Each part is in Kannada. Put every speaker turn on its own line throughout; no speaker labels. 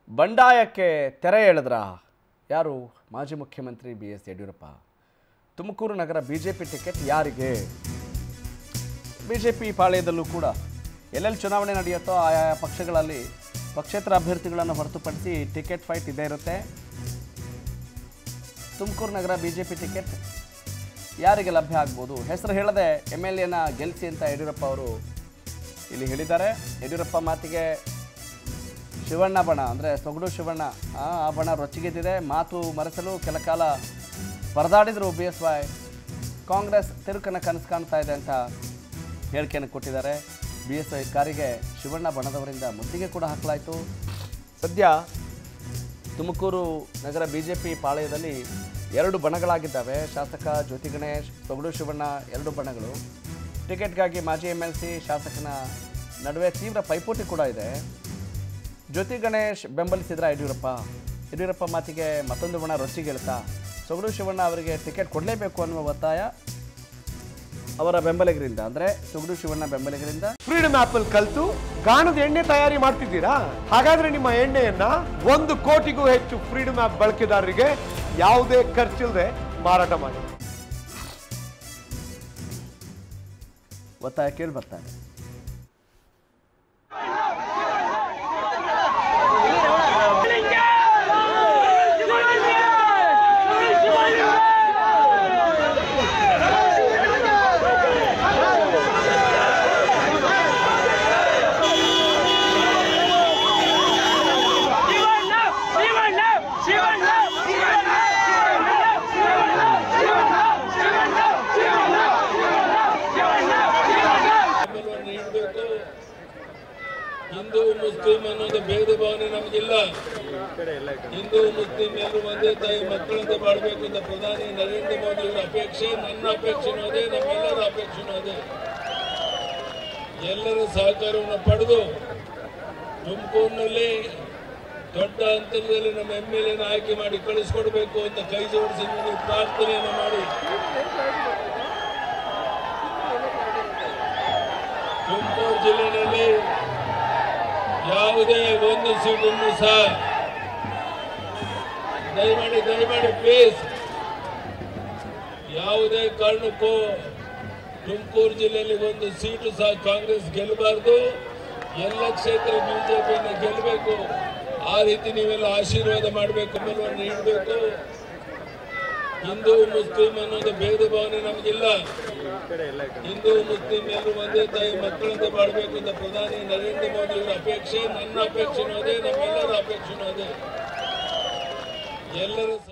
ಬಂಡಾಯಕ್ಕೆ ತೆರೆ ಎಳೆದ್ರ ಯಾರು ಮಾಜಿ ಮುಖ್ಯಮಂತ್ರಿ ಬಿ ಎಸ್ ಯಡಿಯೂರಪ್ಪ ತುಮಕೂರು ನಗರ ಬಿ ಜೆ ಪಿ ಟಿಕೆಟ್ ಯಾರಿಗೆ ಬಿ ಜೆ ಪಿ ಪಾಳ್ಯದಲ್ಲೂ ಕೂಡ ಎಲ್ಲೆಲ್ಲಿ ಚುನಾವಣೆ ನಡೆಯುತ್ತೋ ಆಯಾ ಪಕ್ಷಗಳಲ್ಲಿ ಪಕ್ಷೇತರ ಅಭ್ಯರ್ಥಿಗಳನ್ನು ಹೊರತುಪಡಿಸಿ ಟಿಕೆಟ್ ಫೈಟ್ ಇದ್ದೇ ಇರುತ್ತೆ ತುಮಕೂರು ನಗರ ಬಿ ಜೆ ಪಿ ಟಿಕೆಟ್ ಯಾರಿಗೆ ಲಭ್ಯ ಆಗ್ಬೋದು ಹೆಸರು ಹೇಳದೆ ಎಮ್ ಎಲ್ ಎನ ಗೆಲ್ಲಿಸಿ ಅಂತ ಯಡಿಯೂರಪ್ಪ ಅವರು ಇಲ್ಲಿ ಹೇಳಿದ್ದಾರೆ ಯಡಿಯೂರಪ್ಪ ಮಾತಿಗೆ ಶಿವಣ್ಣ ಬಣ ಅಂದರೆ ಸೊಗಡು ಶಿವಣ್ಣ ಆ ಆ ಬಣ ರೊಚ್ಚಿಗೆದ್ದಿದೆ ಮಾತು ಮರೆಸಲು ಕೆಲ ಕಾಲ ಪರದಾಡಿದರು ಬಿ ಎಸ್ ವೈ ಕಾಂಗ್ರೆಸ್ ತಿರುಕನ ಕನಸು ಕಾಣ್ತಾ ಇದೆ ಅಂತ ಹೇಳಿಕೆಯನ್ನು ಕೊಟ್ಟಿದ್ದಾರೆ ಬಿ ಎಸ್ ವೈ ಕಾರಿಗೆ ಶಿವಣ್ಣ ಬಣದವರಿಂದ ಮುತ್ತಿಗೆ ಕೂಡ ಹಾಕಲಾಯಿತು ಸದ್ಯ ತುಮಕೂರು ನಗರ ಬಿ ಜೆ ಪಿ ಪಾಳಯದಲ್ಲಿ ಎರಡು ಬಣಗಳಾಗಿದ್ದಾವೆ ಶಾಸಕ ಜ್ಯೋತಿ ಗಣೇಶ್ ಸೊಗಡು ಶಿವಣ್ಣ ಎರಡು ಬಣಗಳು ಟಿಕೆಟ್ಗಾಗಿ ಮಾಜಿ ಎಮ್ ಎಲ್ ಸಿ ಶಾಸಕನ ನಡುವೆ ತೀವ್ರ ಪೈಪೋಟಿ ಕೂಡ ಇದೆ ಜ್ಯೋತಿ ಗಣೇಶ್ ಬೆಂಬಲಿಸಿದ್ರ ಯಡಿಯೂರಪ್ಪ ಯಡಿಯೂರಪ್ಪ ಮಾತಿಗೆ ಮತ್ತೊಂದು ಬಣ ರೊಚ್ಚಿಗೇಳ್ತಾ ಸೊಗಡು ಶಿವಣ್ಣ ಅವರಿಗೆ ಟಿಕೆಟ್ ಕೊಡಲೇಬೇಕು ಅನ್ನುವ ಒತ್ತಾಯ ಅವರ ಬೆಂಬಲಿಗರಿಂದ ಅಂದರೆ ಸೊಗಡು ಶಿವಣ್ಣ ಬೆಂಬಲಿಗರಿಂದ
ಫ್ರೀಡಮ್ ಆಪ್ ಅಲ್ಲಿ ಕಲ್ತು ಗಾಣದ ಎಣ್ಣೆ ತಯಾರಿ ಮಾಡ್ತಿದ್ದೀರಾ ಹಾಗಾದ್ರೆ ನಿಮ್ಮ ಎಣ್ಣೆಯನ್ನ ಒಂದು ಕೋಟಿಗೂ ಹೆಚ್ಚು ಫ್ರೀಡಮ್ ಆಪ್ ಬಳಕೆದಾರರಿಗೆ ಯಾವುದೇ ಖರ್ಚಿಲ್ಲದೆ ಮಾರಾಟ ಮಾಡಿ
ಒತ್ತಾಯ ಕೇಳಿ ಬರ್ತಾರೆ
ಬೆಂಬಲವನ್ನು ನೀಡಬೇಕು ಹಿಂದೂ ಮುಸ್ಲಿಂ ಅನ್ನೋದು ಭೇದ ಭಾವನೆ ನಮಗಿಲ್ಲ ಹಿಂದೂ ಮುಸ್ಲಿಂ ಎಲ್ಲರೂ ಒಂದೇ ತಾಯಿ ಮಕ್ಕಳಂತೆ ಬಾಳ್ಬೇಕು ಅಂತ ಪ್ರಧಾನಿ ನರೇಂದ್ರ ಮೋದಿ ಅವರ ಅಪೇಕ್ಷೆ ನನ್ನ ಅಪೇಕ್ಷೆನೂ ಅದೇ ನಮ್ಮೆಲ್ಲರ ಅಪೇಕ್ಷೆನೂ ಅದೇ ಎಲ್ಲರ ಸಹಕಾರವನ್ನು ಪಡೆದು ತುಮಕೂರಿನಲ್ಲಿ ದೊಡ್ಡ ಅಂತರದಲ್ಲಿ ನಮ್ಮ ಎಂ ಎಲ್ ಎನ ಆಯ್ಕೆ ಮಾಡಿ ಕಳಿಸ್ಕೊಡ್ಬೇಕು ಅಂತ ಕೈ ಜೋಡಿಸಿ ನೀವು ಪ್ರಾರ್ಥನೆಯನ್ನು ಮಾಡಿ ತುಮಕೂರು ಜಿಲ್ಲೆಯಲ್ಲಿ ಯಾವುದೇ ಒಂದು ಸೀಟನ್ನು ಸಹ ದಯಮಾಡಿ ದಯಮಾಡಿ ಪ್ಲೀಸ್ ಯಾವುದೇ ಕಾರಣಕ್ಕೂ ತುಮಕೂರು ಜಿಲ್ಲೆಯಲ್ಲಿ ಒಂದು ಸೀಟು ಸಹ ಕಾಂಗ್ರೆಸ್ ಗೆಲ್ಲಬಾರ್ದು ಎಲ್ಲ ಕ್ಷೇತ್ರ ಬಿಜೆಪಿಯನ್ನು ಗೆಲ್ಲಬೇಕು ಆ ರೀತಿ ನೀವೆಲ್ಲ ಆಶೀರ್ವಾದ ಮಾಡಬೇಕು ಬೆಂಬಲವನ್ನು ನೀಡಬೇಕು ಹಿಂದೂ ಮುಸ್ಲಿಂ ಅನ್ನೋದು ಭೇದ ಭಾವನೆ ನಮಗಿಲ್ಲ ಹಿಂದೂ ಮುಸ್ಲಿಂ ಎಲ್ಲರೂ ಒಂದೇ ತಾಯಿ ಮಕ್ಕಳಂತೆ ಬಾಳ್ಬೇಕು ಅಂತ ಪ್ರಧಾನಿ ನರೇಂದ್ರ ಮೋದಿ ಅವರ ಅಪೇಕ್ಷೆ ನನ್ನ ಅಪೇಕ್ಷೆನೂ ಅದೇ ನಮ್ಮೆಲ್ಲರ ಅಪೇಕ್ಷೆನೂ ಅದೇ ಎಲ್ಲರ ಸ-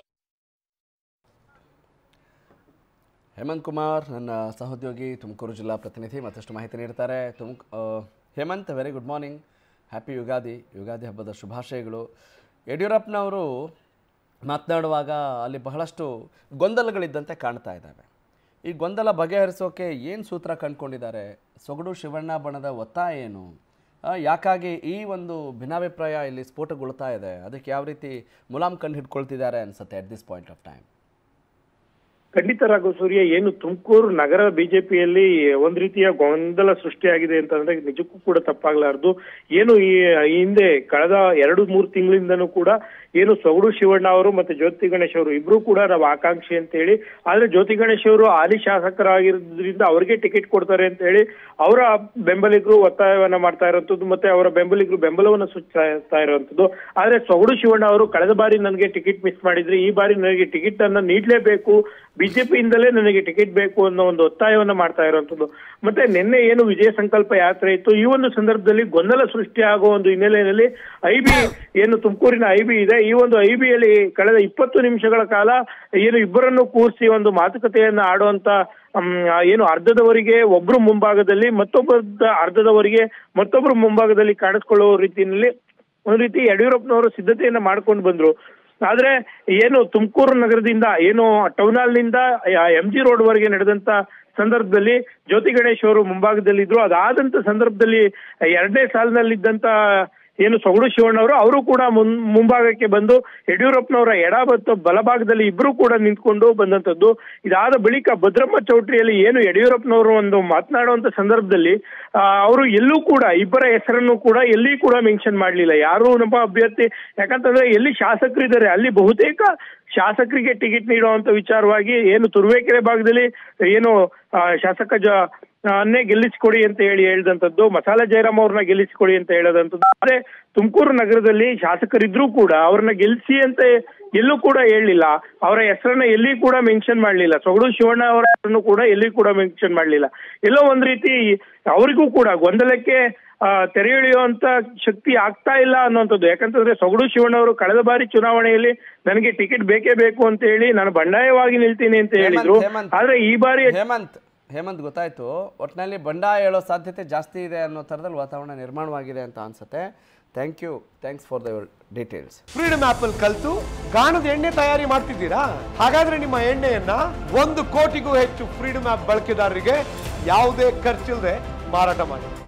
ಹೇಮಂತ್ ಕುಮಾರ್ ನನ್ನ ಸಹೋದ್ಯೋಗಿ ತುಮಕೂರು ಜಿಲ್ಲಾ ಪ್ರತಿನಿಧಿ ಮತ್ತಷ್ಟು ಮಾಹಿತಿ ನೀಡ್ತಾರೆ ತುಮಕ್ ಆ, Hemant very good morning happy Ugadi Ugadi ಹಬ್ಬದ ಶುಭಾಶಯಗಳು ಯಡಿಯೂರಪ್ಪನವರು ಮಾತನಾಡುವಾಗ ಅಲ್ಲಿ ಬಹಳಷ್ಟು ಗೊಂದಲಗಳಿದ್ದಂತೆ ಕಾಣ್ತಾ ಇದ್ದಾವೆ ಈ ಗೊಂದಲ ಬಗೆಹರಿಸೋಕೆ ಏನು ಸೂತ್ರ ಕಂಡುಕೊಂಡಿದ್ದಾರೆ ಸೊಗಡು ಶಿವಣ್ಣ ಬಣದ ಒತ್ತಾಯ ಏನು ಆ, ಯಾಕಾಗಿ ಈ ಒಂದು ಭಿನ್ನಾಭಿಪ್ರಾಯ ಇಲ್ಲಿ ಸ್ಫೋಟಗೊಳ್ತಾ ಇದೆ ಅದಕ್ಕೆ ಯಾವ ರೀತಿ ಮುಲಾಮ್ ಕಂಡು ಹಿಡ್ಕೊಳ್ತಿದ್ದಾರೆ ಅನ್ಸುತ್ತೆ at this point of time
ಖಂಡಿತ ರಾಘವ ಸೂರ್ಯ ಏನು ತುಮಕೂರು ನಗರ ಬಿಜೆಪಿಯಲ್ಲಿ ಒಂದ್ ರೀತಿಯ ಗೊಂದಲ ಸೃಷ್ಟಿಯಾಗಿದೆ ಅಂತಂದ್ರೆ ನಿಜಕ್ಕೂ ಕೂಡ ತಪ್ಪಾಗ್ಲಾರ್ದು ಏನು ಈ ಈ ಹಿಂದೆ ಕಳೆದ ಎರಡು ಮೂರು ತಿಂಗಳಿಂದನೂ ಕೂಡ ಏನು ಸೊಗಡು ಶಿವಣ್ಣ ಅವರು ಮತ್ತೆ ಜ್ಯೋತಿ ಗಣೇಶ್ ಅವರು ಇಬ್ರು ಕೂಡ ನಾವು ಆಕಾಂಕ್ಷಿ ಅಂತ ಹೇಳಿ ಆದ್ರೆ ಜ್ಯೋತಿ ಗಣೇಶ್ ಅವರು ಹಾಲಿ ಶಾಸಕರಾಗಿರೋದ್ರಿಂದ ಅವ್ರಿಗೆ ಟಿಕೆಟ್ ಕೊಡ್ತಾರೆ ಅಂತ ಹೇಳಿ ಅವರ ಬೆಂಬಲಿಗರು ಒತ್ತಾಯವನ್ನ ಮಾಡ್ತಾ ಇರುವಂತದ್ದು ಮತ್ತೆ ಅವರ ಬೆಂಬಲಿಗರು ಬೆಂಬಲವನ್ನ ಸೂಚಿಸ್ತಾ ಇರುವಂತದ್ದು ಆದ್ರೆ ಸೊಗಡು ಶಿವಣ್ಣ ಅವರು ಕಳೆದ ಬಾರಿ ನನಗೆ ಟಿಕೆಟ್ ಮಿಸ್ ಮಾಡಿದ್ರೆ ಈ ಬಾರಿ ನನಗೆ ಟಿಕೆಟ್ ಅನ್ನ ನೀಡಲೇಬೇಕು ಬಿಜೆಪಿಯಿಂದಲೇ ನನಗೆ ಟಿಕೆಟ್ ಬೇಕು ಅನ್ನೋ ಒಂದು ಒತ್ತಾಯವನ್ನ ಮಾಡ್ತಾ ಇರುವಂತದ್ದು ಮತ್ತೆ ನಿನ್ನೆ ಏನು ವಿಜಯ ಸಂಕಲ್ಪ ಯಾತ್ರೆ ಇತ್ತು ಈ ಒಂದು ಸಂದರ್ಭದಲ್ಲಿ ಗೊಂದಲ ಸೃಷ್ಟಿ ಆಗೋ ಒಂದು ಹಿನ್ನೆಲೆಯಲ್ಲಿ ಐಬಿ ಏನು ತುಮಕೂರಿನ ಐಬಿ ಇದೆ ಈ ಒಂದು ಐಬಿಯಲ್ಲಿ ಕಳೆದ ಇಪ್ಪತ್ತು ನಿಮಿಷಗಳ ಕಾಲ ಏನು ಇಬ್ಬರನ್ನು ಕೂರಿಸಿ ಒಂದು ಮಾತುಕತೆಯನ್ನ ಆಡುವಂತ ಹ್ಮ್, ಏನು ಅರ್ಧದವರಿಗೆ ಒಬ್ರು ಮುಂಭಾಗದಲ್ಲಿ ಮತ್ತೊಬ್ಬ ಅರ್ಧದವರಿಗೆ ಮತ್ತೊಬ್ರು ಮುಂಭಾಗದಲ್ಲಿ ಕಾಣಿಸ್ಕೊಳ್ಳುವ ರೀತಿಯಲ್ಲಿ ಒಂದು ರೀತಿ ಯಡಿಯೂರಪ್ಪನವರು ಸಿದ್ಧತೆಯನ್ನ ಮಾಡ್ಕೊಂಡು ಬಂದ್ರು ಆದ್ರೆ ಏನು ತುಮಕೂರು ನಗರದಿಂದ ಏನು ಟೌನ್ ಹಾಲ್ ನಿಂದ ಎಂ ಜಿ ರೋಡ್ ವರೆಗೆ ನಡೆದಂತ ಸಂದರ್ಭದಲ್ಲಿ ಜ್ಯೋತಿ ಗಣೇಶ್ ಅವರು ಮುಂಭಾಗದಲ್ಲಿದ್ರು ಅದಾದಂತ ಸಂದರ್ಭದಲ್ಲಿ ಎರಡನೇ ಸಾಲಿನಲ್ಲಿದ್ದಂತ ಏನು ಸೊಗಡು ಶಿವಣ್ಣವರು ಅವರು ಕೂಡ ಮುನ್ ಮುಂಭಾಗಕ್ಕೆ ಬಂದು ಯಡಿಯೂರಪ್ಪನವರ ಎಡ ಮತ್ತು ಬಲಭಾಗದಲ್ಲಿ ಇಬ್ರು ಕೂಡ ನಿಂತ್ಕೊಂಡು ಬಂದಂತದ್ದು ಇದಾದ ಬಳಿಕ ಭದ್ರಮ್ಮ ಚೌಟ್ರಿಯಲ್ಲಿ ಏನು ಯಡಿಯೂರಪ್ಪನವರು ಒಂದು ಮಾತನಾಡುವಂತ ಸಂದರ್ಭದಲ್ಲಿ ಆ, ಅವರು ಎಲ್ಲೂ ಕೂಡ ಇಬ್ಬರ ಹೆಸರನ್ನು ಕೂಡ ಎಲ್ಲಿ ಕೂಡ ಮೆನ್ಷನ್ ಮಾಡ್ಲಿಲ್ಲ ಯಾರು ನಮ್ಮ ಅಭ್ಯರ್ಥಿ ಯಾಕಂತಂದ್ರೆ ಎಲ್ಲಿ ಶಾಸಕರಿದ್ದಾರೆ ಅಲ್ಲಿ ಬಹುತೇಕ ಶಾಸಕರಿಗೆ ಟಿಕೆಟ್ ನೀಡುವಂತ ವಿಚಾರವಾಗಿ ಏನು ತುರುವೇಕೆರೆ ಭಾಗದಲ್ಲಿ ಏನು ಆ, ಶಾಸಕ ಜ ಅನ್ನೇ ಗೆಲ್ಲಿಸಿಕೊಡಿ ಅಂತ ಹೇಳಿ ಹೇಳಿದಂಥದ್ದು ಮಸಾಲೆ ಜಯರಾಮ್ ಅವ್ರನ್ನ ಗೆಲ್ಲಿಸಿಕೊಡಿ ಅಂತ ಹೇಳದಂಥದ್ದು ಆದ್ರೆ ತುಮಕೂರು ನಗರದಲ್ಲಿ ಶಾಸಕರಿದ್ರೂ ಕೂಡ ಅವ್ರನ್ನ ಗೆಲ್ಲಿಸಿ ಅಂತ ಎಲ್ಲೂ ಕೂಡ ಹೇಳಲಿಲ್ಲ ಅವರ ಹೆಸರನ್ನ ಎಲ್ಲಿ ಕೂಡ ಮೆನ್ಷನ್ ಮಾಡಲಿಲ್ಲ ಸೊಗಡು ಶಿವಣ್ಣ ಅವರ ಹೆಸರನ್ನು ಕೂಡ ಎಲ್ಲಿ ಕೂಡ ಮೆನ್ಷನ್ ಮಾಡಲಿಲ್ಲ ಎಲ್ಲೋ ಒಂದ್ ರೀತಿ ಅವರಿಗೂ ಕೂಡ ಗೊಂದಲಕ್ಕೆ ಆ, ತೆರೆ ಎಳೆಯುವಂತ ಶಕ್ತಿ ಆಗ್ತಾ ಇಲ್ಲ ಅನ್ನುವಂಥದ್ದು ಯಾಕಂತಂದ್ರೆ ಸೊಗಡು ಶಿವಣ್ಣ ಅವರು ಕಳೆದ ಬಾರಿ ಚುನಾವಣೆಯಲ್ಲಿ ನನಗೆ ಟಿಕೆಟ್ ಬೇಕೇ ಬೇಕು ಅಂತ ಹೇಳಿ ನಾನು ಬಂಡಾಯವಾಗಿ ನಿಲ್ತೀನಿ ಅಂತ ಹೇಳಿದ್ರು
ಹೇಮಂತ್.
ಆದ್ರೆ ಈ ಬಾರಿ
ಹೇಮಂತ್ ಹೇಮಂತ್ ಗೊತ್ತಾಯ್ತು ಒಟ್ಟಿನಲ್ಲಿ ಬಂಡಾಯ ಹೇಳೋ ಸಾಧ್ಯತೆ ಜಾಸ್ತಿ ಇದೆ ಅನ್ನೋ ಥರದಲ್ಲಿ ವಾತಾವರಣ ನಿರ್ಮಾಣವಾಗಿದೆ ಅಂತ ಅನ್ಸುತ್ತೆ thank you thanks for the details
freedom app ಅಲ್ಲಿ ಕಲ್ತು ಗಾಣದ ಎಣ್ಣೆ ತಯಾರಿ ಮಾಡ್ತಿದ್ದೀರಾ ಹಾಗಾದ್ರೆ ನಿಮ್ಮ ಎಣ್ಣೆಯನ್ನ ಒಂದು ಕೋಟಿಗೂ ಹೆಚ್ಚು ಫ್ರೀಡಮ್ ಆಪ್ ಬಳಕೆದಾರರಿಗೆ ಯಾವುದೇ ಖರ್ಚಿಲ್ಲದೆ ಮಾರಾಟ ಮಾಡಿ